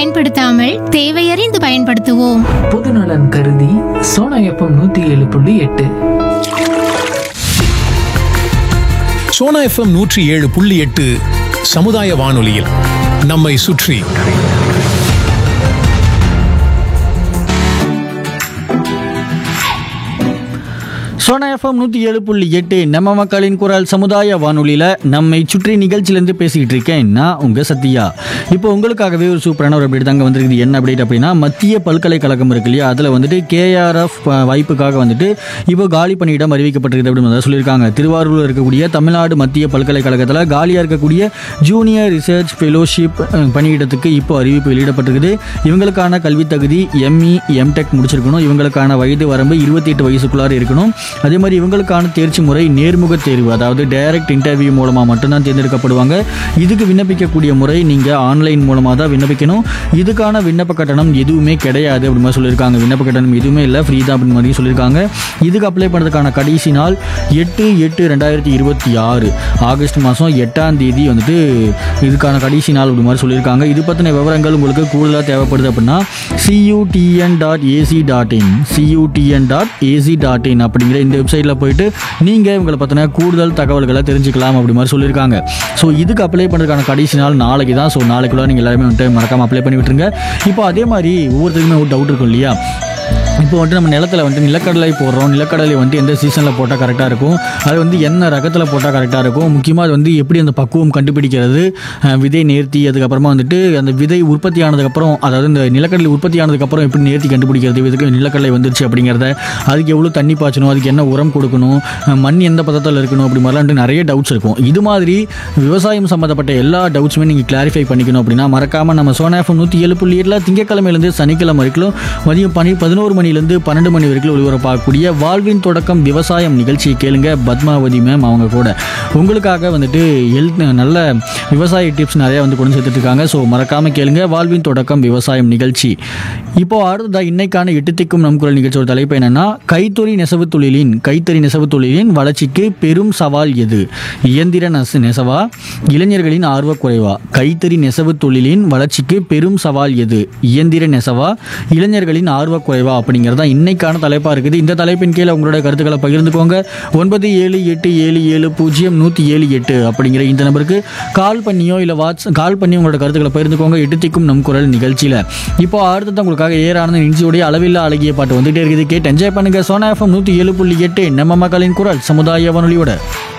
பயன்படுத்தாமல் தேவையறிந்து பயன்படுத்துவோம் பொதுநலன் கருதி சோனா எஃப்எம் நூத்தி ஏழு புள்ளி எட்டு சோனா எஃப்எம் நூற்றி ஏழு புள்ளி எட்டு சமுதாய வானொலியில் நம்மை சுற்றி சோனா எஃப்எம் நூற்றி ஏழு புள்ளி எட்டு நம்ம மக்களின் குரல் சமுதாய வானொலியில் நம்மை சுற்றி நிகழ்ச்சியிலேருந்து பேசிக்கிட்டு இருக்கேன் நான் உங்கள் சத்யா இப்போ உங்களுக்காகவே ஒரு சூப்பரான ஒரு அப்டேட் தாங்க வந்திருக்குது என்ன அப்டேட் அப்படின்னா மத்திய பல்கலைக்கழகம் இருக்கு இல்லையா அதில் வந்துட்டு கேஆர்எஃப் வாய்ப்புக்காக வந்துட்டு இப்போ காலி பணியிடம் அறிவிக்கப்பட்டிருக்கு அப்படின்னு வந்து சொல்லியிருக்காங்க திருவாரூரில் இருக்கக்கூடிய தமிழ்நாடு மத்திய பல்கலைக்கழகத்தில் காலியாக இருக்கக்கூடிய ஜூனியர் ரிசர்ச் ஃபெலோஷிப் பணியிடத்துக்கு இப்போ அறிவிப்பு வெளியிடப்பட்டிருக்குது இவங்களுக்கான கல்வி தகுதி எம்இ எம்டெக் முடிச்சிருக்கணும் இவங்களுக்கான வயது வரம்பு இருபத்தி எட்டு வயசுக்குள்ளார இருக்கணும் அதே மாதிரி இவங்களுக்கான தேர்ச்சி முறை நேர்முக தேர்வு அதாவது டைரக்ட் இன்டர்வியூ மூலமாக மட்டும்தான் தேர்ந்தெடுக்கப்படுவாங்க இதுக்கு விண்ணப்பிக்கக்கூடிய முறை நீங்கள் ஆன்லைன் மூலமாக தான் விண்ணப்பிக்கணும் இதுக்கான விண்ணப்ப கட்டணம் எதுவுமே கிடையாது அப்படின்னு மாதிரி சொல்லியிருக்காங்க விண்ணப்ப கட்டணம் எதுவுமே இல்லை ஃப்ரீ தான் அப்படின்னு மாதிரி சொல்லியிருக்காங்க இதுக்கு அப்ளை பண்ணுறதுக்கான கடைசி நாள் எட்டு எட்டு ரெண்டாயிரத்தி இருபத்தி ஆறு ஆகஸ்ட் மாதம் எட்டாம் தேதி வந்துட்டு இதுக்கான கடைசி நாள் அப்படி மாதிரி சொல்லியிருக்காங்க இது பற்றின விவரங்கள் உங்களுக்கு கூடுதலாக தேவைப்படுது அப்படின்னா CUTN dot AC dot in CUTN dot AC dot in அப்படிங்கிற இந்த வெப்சைட்டில் போயிட்டு நீங்கள் இவங்களை பற்றின கூடுதல் தகவல்களை தெரிஞ்சுக்கலாம் அப்படி மாதிரி சொல்லியிருக்காங்க ஸோ இதுக்கு அப்ளை பண்ணுறதுக்கான கடைசி நாள் நாளைக்கு தான் ஸோ நாளைக்குள்ள நீங்கள் எல்லாருமே வந்துட்டு மறக்காமல் அப்ளை பண்ணி விட்டுருங்க இப்போ அதே மாதிரி ஒவ்வொருத்தருக்குமே ஒரு டவுட் இருக்கும் இல்லையா இப்போ வந்துட்டு நம்ம நிலத்தில் வந்துட்டு நிலக்கடலை போடுறோம் நிலக்கடலை வந்துட்டு எந்த சீசனில் போட்டால் கரெக்டாக இருக்கும் அது வந்து என்ன ரகத்தில் போட்டால் கரெக்டாக இருக்கும் முக்கியமாக அது வந்து எப்படி அந்த பக்குவம் கண்டுபிடிக்கிறது அஹ், விதை நேர்த்தி அதுக்கப்புறமா வந்துட்டு அந்த விதை உற்பத்தி ஆனதுக்கப்புறம் அதாவது இந்த நிலக்கடலை உற்பத்தி ஆனதுக்கப்புறம் எப்படி நேர்த்தி கண்டுபிடிக்கிறது இதுக்கு நிலக்கடலை வந்துருச்சு அப்படிங்கிறத அதுக்கு எவ்வளோ தண்ணி பாய்ச்சணும் அதுக்கு என்ன உரம் கொடுக்கணும் அஹ், மண் எந்த பதத்தில் இருக்கணும் அப்படி மாதிரிலாம் வந்துட்டு நிறைய டவுட்ஸ் இருக்கும் இது மாதிரி விவசாயம் சம்மந்தப்பட்ட எல்லா டவுட்ஸுமே நீங்கள் கிளாரிஃபை பண்ணிக்கணும் அப்படின்னா மறக்காமல் நம்ம சோனா எஃப்எம் நூற்றி ஏழு புள்ளி ஏழில் திங்கக்கிழமையிலேருந்து சனிக்கிழமை வரைக்கும் மதியம் பனி பதினோரு மணிலேருந்து பன்னெண்டு மணி வரைக்கும் ஒளிபரப்பாகக்கூடிய வாழ்வின் தொடக்கம் விவசாயம் நிகழ்ச்சியை கேளுங்க பத்மாவதி மேம் அவங்க கூட உங்களுக்காக வந்துட்டு ஹெல்த் நல்ல விவசாய டிப்ஸ் நிறைய வந்து கொண்டு சேர்த்துட்டு இருக்காங்க ஸோ மறக்காமல் கேளுங்க வாழ்வின் தொடக்கம் விவசாயம் நிகழ்ச்சி இப்போ அடுத்ததாக இன்னைக்கான எட்டு திக்கும் நம் குரல் நிகழ்ச்சியோட தலைப்பு என்னன்னா கைத்தறி நெசவு தொழிலின் கைத்தறி நெசவு தொழிலின் வளர்ச்சிக்கு பெரும் சவால் எது இயந்திர நெச நெசவா இளைஞர்களின் ஆர்வக்குறைவா கைத்தறி நெசவு தொழிலின் வளர்ச்சிக்கு பெரும் சவால் எது இயந்திர நெசவா இளைஞர்களின் ஆர்வக்குறைவா அப்படிங்கிறதா இன்னைக்கான தலைப்பாக இருக்குது இந்த தலைப்பின் கீழே உங்களோட கருத்துக்களை பகிர்ந்துக்கோங்க ஒன்பது ஏழு எட்டு ஏழு ஏழு பூஜ்ஜியம் நூற்றி ஏழு எட்டு அப்படிங்கிற இந்த நம்பருக்கு கால் பண்ணியோ இல்லை வாட்ஸ் கால் பண்ணி உங்களோட கருத்துக்களை பகிர்ந்துக்கோங்க எட்டு திக்கும் நம் குரல் நிகழ்ச்சியில் இப்போ அடுத்தது உங்களுக்காக ஏறானது நிகழ்ச்சியுடைய அளவில்லா அழகிய பாட்டு வந்துட்டே இருக்குது கேட்டு என்ஜாய் பண்ணுங்க சோனா எஃப்எம் நூற்றி ஏழு புள்ளி எட்டு நம்ம மக்களின் குரல் சமுதாய வானொலியோட